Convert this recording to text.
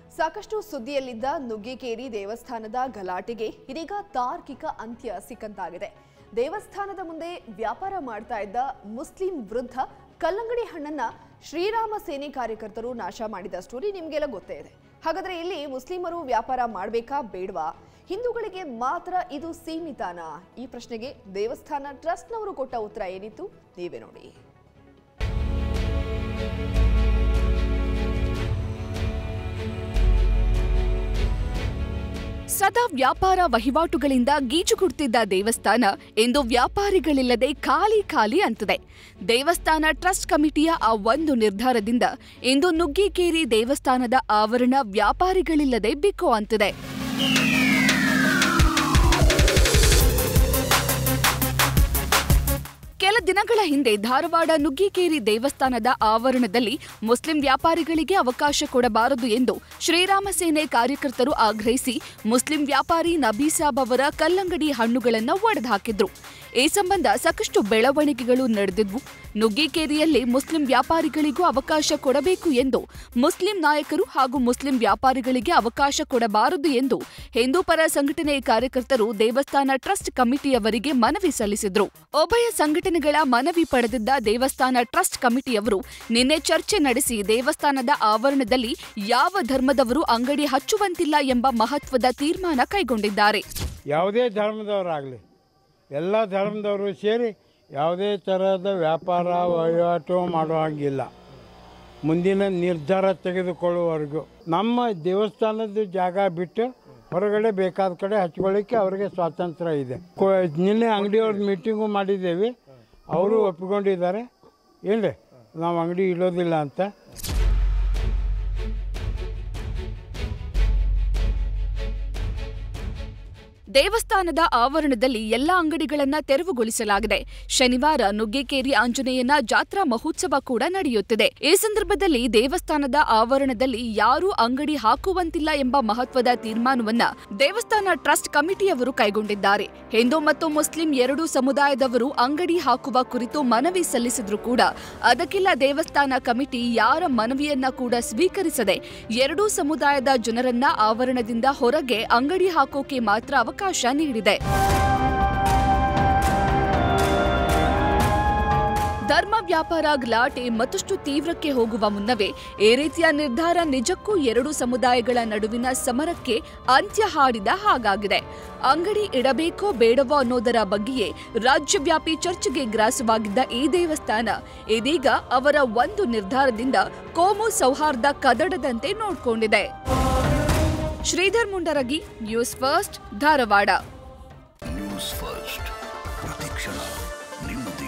ಸಾಕಷ್ಟು ಸುದ್ದಿಯಲ್ಲಿದ್ದ ನುಗ್ಗಿಕೇರಿ ದೇವಸ್ಥಾನದ ಗಲಾಟೆಗೆ ಇದೀಗ ತಾರ್ಕಿಕ ಅಂತ್ಯ ಸಿಕ್ಕಂತಾಗಿದೆ ದೇವಸ್ಥಾನದ ಮುಂದೆ ವ್ಯಾಪಾರ ಮಾಡ್ತಾ ಇದ್ದ ಮುಸ್ಲಿಂ ವೃದ್ಧ ಕಲ್ಲಂಗಡಿ ಹಣ್ಣನ್ನ ಶ್ರೀರಾಮ ಸೇನೆ ಕಾರ್ಯಕರ್ತರು ನಾಶ ಮಾಡಿದ ಸ್ಟೋರಿ ನಿಮಗೆಲ್ಲ ಗೊತ್ತೇ ಇದೆ ಹಾಗಾದ್ರೆ ಇಲ್ಲಿ ಮುಸ್ಲಿಮರು ವ್ಯಾಪಾರ ಮಾಡಬೇಕಾ ಬೇಡವಾ ಹಿಂದೂಗಳಿಗೆ ಮಾತ್ರ ಇದು ಸೀಮಿತಾನಾ ಈ ಪ್ರಶ್ನೆಗೆ ದೇವಸ್ಥಾನ ಟ್ರಸ್ಟ್ನವರು ಕೊಟ್ಟ ಉತ್ತರ ಏನಿತ್ತು ನೀವೇ ನೋಡಿ ಸದಾ ವ್ಯಾಪಾರ ವಹಿವಾಟುಗಳಿಂದ ಗೀಚುಗುಡ್ತಿದ್ದ ದೇವಸ್ಥಾನ ಇಂದು ವ್ಯಾಪಾರಿಗಳಿಲ್ಲದೆ ಖಾಲಿ ಖಾಲಿ ಅಂತಿದೆ ದೇವಸ್ಥಾನ ಟ್ರಸ್ಟ್ ಕಮಿಟಿಯ ಆ ಒಂದು ನಿರ್ಧಾರದಿಂದ ಇಂದು ನುಗ್ಗಿಕೇರಿ ದೇವಸ್ಥಾನದ ಆವರಣ ವ್ಯಾಪಾರಿಗಳಿಲ್ಲದೆ ಬಿಕ್ಕೋ ಅಂತಿದೆ ಕೆಲ ದಿನಗಳ ಹಿಂದೆ ಧಾರವಾಡ ನುಗ್ಗಿಕೇರಿ ದೇವಸ್ಥಾನದ ಆವರಣದಲ್ಲಿ ಮುಸ್ಲಿಂ ವ್ಯಾಪಾರಿಗಳಿಗೆ ಅವಕಾಶ ಕೊಡಬಾರದು ಎಂದು ಶ್ರೀರಾಮ ಸೇನೆ ಕಾರ್ಯಕರ್ತರು ಆಗ್ರಹಿಸಿ ಮುಸ್ಲಿಂ ವ್ಯಾಪಾರಿ ನಬೀಸಾಬ್ ಅವರ ಕಲ್ಲಂಗಡಿ ಹಣ್ಣುಗಳನ್ನು ಒಡೆದುಹಾಕಿದ್ರು ಈ ಸಂಬಂಧ ಸಾಕಷ್ಟು ಬೆಳವಣಿಗೆಗಳು ನಡೆದಿದ್ವು ನುಗ್ಗಿಕೇರಿಯಲ್ಲಿ ಮುಸ್ಲಿಂ ವ್ಯಾಪಾರಿಗಳಿಗೂ ಅವಕಾಶ ಕೊಡಬೇಕು ಎಂದು ಮುಸ್ಲಿಂ ನಾಯಕರು ಹಾಗೂ ಮುಸ್ಲಿಂ ವ್ಯಾಪಾರಿಗಳಿಗೆ ಅವಕಾಶ ಕೊಡಬಾರದು ಎಂದು ಹಿಂದೂ ಪರ ಸಂಘಟನೆ ಕಾರ್ಯಕರ್ತರು ದೇವಸ್ಥಾನ ಟ್ರಸ್ಟ್ ಕಮಿಟಿಯವರಿಗೆ ಮನವಿ ಸಲ್ಲಿಸಿದ್ರು ಉಭಯ ಸಂಘಟನೆಗಳ ಮನವಿ ಪಡೆದಿದ್ದ ದೇವಸ್ಥಾನ ಟ್ರಸ್ಟ್ ಕಮಿಟಿಯವರು ನಿನ್ನೆ ಚರ್ಚೆ ನಡೆಸಿ ದೇವಸ್ಥಾನದ ಆವರಣದಲ್ಲಿ ಯಾವ ಧರ್ಮದವರು ಅಂಗಡಿ ಹಚ್ಚುವಂತಿಲ್ಲ ಎಂಬ ಮಹತ್ವದ ತೀರ್ಮಾನ ಕೈಗೊಂಡಿದ್ದಾರೆ ಯಾವುದೇ ಧರ್ಮದವರಾಗಲಿ ಎಲ್ಲ ಧರ್ಮದವರು ಸೇರಿ ಯಾವುದೇ ಥರದ ವ್ಯಾಪಾರ ವಹಿವಾಟು ಮಾಡೋ ಹಾಗಿಲ್ಲ ಮುಂದಿನ ನಿರ್ಧಾರ ತೆಗೆದುಕೊಳ್ಳುವವರೆಗೂ ನಮ್ಮ ದೇವಸ್ಥಾನದ ಜಾಗ ಬಿಟ್ಟು ಹೊರಗಡೆ ಬೇಕಾದ ಕಡೆ ಹಚ್ಕೊಳ್ಳಿಕ್ಕೆ ಅವರಿಗೆ ಸ್ವಾತಂತ್ರ್ಯ ಇದೆ ಕೊ- ನಿನ್ನೆ ಅಂಗಡಿಯವ್ರ ಮೀಟಿಂಗು ಮಾಡಿದ್ದೇವೆ ಅವರು ಒಪ್ಪಿಕೊಂಡಿದ್ದಾರೆ ಏನ್ರಿ ನಾವು ಅಂಗಡಿ ಇಡೋದಿಲ್ಲ ಅಂತ ದೇವಸ್ಥಾನದ ಆವರಣದಲ್ಲಿ ಎಲ್ಲಾ ಅಂಗಡಿಗಳನ್ನ ತೆರವುಗೊಳಿಸಲಾಗಿದೆ ಶನಿವಾರ ನುಗ್ಗೇಕೇರಿ ಆಂಜನೇಯನ ಜಾತ್ರಾ ಮಹೋತ್ಸವ ಕೂಡ ನಡೆಯುತ್ತಿದೆ ಈ ಸಂದರ್ಭದಲ್ಲಿ ದೇವಸ್ಥಾನದ ಆವರಣದಲ್ಲಿ ಯಾರೂ ಅಂಗಡಿ ಹಾಕುವಂತಿಲ್ಲ ಎಂಬ ಮಹತ್ವದ ತೀರ್ಮಾನವನ್ನ ದೇವಸ್ಥಾನ ಟ್ರಸ್ಟ್ ಕಮಿಟಿಯವರು ಕೈಗೊಂಡಿದ್ದಾರೆ ಹಿಂದೂ ಮತ್ತು ಮುಸ್ಲಿಂ ಎರಡೂ ಸಮುದಾಯದವರು ಅಂಗಡಿ ಹಾಕುವ ಕುರಿತು ಮನವಿ ಸಲ್ಲಿಸಿದ್ರು ಕೂಡ ಅದಕ್ಕೆಲ್ಲ ದೇವಸ್ಥಾನ ಕಮಿಟಿ ಯಾರ ಮನವಿಯನ್ನ ಕೂಡ ಸ್ವೀಕರಿಸದೆ ಎರಡೂ ಸಮುದಾಯದ ಜನರನ್ನ ಆವರಣದಿಂದ ಹೊರಗೆ ಅಂಗಡಿ ಹಾಕೋಕೆ ಮಾತ್ರ ಅವಕಾಶ ನೀಡಿದೆ ಧರ್ಮ ವ್ಯಾಪಾರ ಗಲಾಟೆ ಮತ್ತಷ್ಟು ತೀವ್ರಕ್ಕೆ ಹೋಗುವ ಮುನ್ನವೇ ಈ ರೀತಿಯ ನಿರ್ಧಾರ ನಿಜಕ್ಕೂ ಎರಡು ಸಮುದಾಯಗಳ ನಡುವಿನ ಸಮರಕ್ಕೆ ಅಂತ್ಯ ಹಾಡಿದ ಹಾಗಾಗಿದೆ ಅಂಗಡಿ ಇಡಬೇಕೋ ಬೇಡವೋ ಅನ್ನೋದರ ಬಗ್ಗೆಯೇ ರಾಜ್ಯವ್ಯಾಪಿ ಚರ್ಚೆಗೆ ಗ್ರಾಸವಾಗಿದ್ದ ಈ ದೇವಸ್ಥಾನ ಇದೀಗ ಅವರ ಒಂದು ನಿರ್ಧಾರದಿಂದ ಕೋಮು ಸೌಹಾರ್ದ ಕದಡದಂತೆ ನೋಡ್ಕೊಂಡಿದೆ Shridhar Mundaragi News First Dharwad News First ಪ್ರತಿಕ್ಷಣ ನಿಮ್ಮೊಂದಿಗೆ